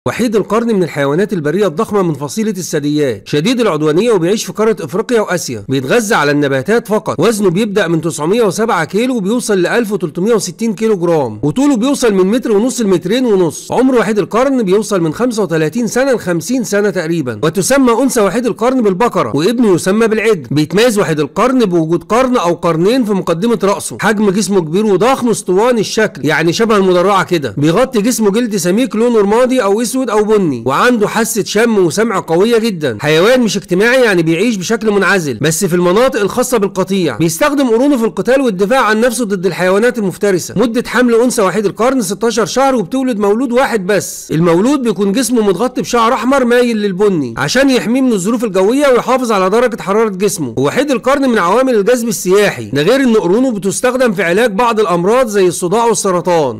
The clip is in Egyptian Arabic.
وحيد القرن من الحيوانات البرية الضخمة من فصيلة الثدييات شديد العدوانية وبيعيش في قارة افريقيا واسيا بيتغذى على النباتات فقط وزنه بيبدأ من 907 كيلو وبيوصل ل 1360 كيلو جرام وطوله بيوصل من متر ونص لمترين ونص عمر وحيد القرن بيوصل من 35 سنة ل 50 سنة تقريبا وتسمى انثى وحيد القرن بالبقرة وابنه يسمى بالعجل بيتميز وحيد القرن بوجود قرن او قرنين في مقدمة رأسه حجم جسمه كبير وضخم اسطواني الشكل يعني شبه المدرعة كده بيغطي جسمه جلد سميك لونه رمادي او اسود او بني وعنده حاسه شم وسمع قويه جدا حيوان مش اجتماعي يعني بيعيش بشكل منعزل بس في المناطق الخاصه بالقطيع بيستخدم قرونه في القتال والدفاع عن نفسه ضد الحيوانات المفترسه مده حمل انثى وحيد القرن 16 شهر وبتولد مولود واحد بس المولود بيكون جسمه متغطي بشعر احمر مايل للبني عشان يحميه من الظروف الجويه ويحافظ على درجه حراره جسمه ووحيد القرن من عوامل الجذب السياحي ده غير ان قرونه بتستخدم في علاج بعض الامراض زي الصداع والسرطان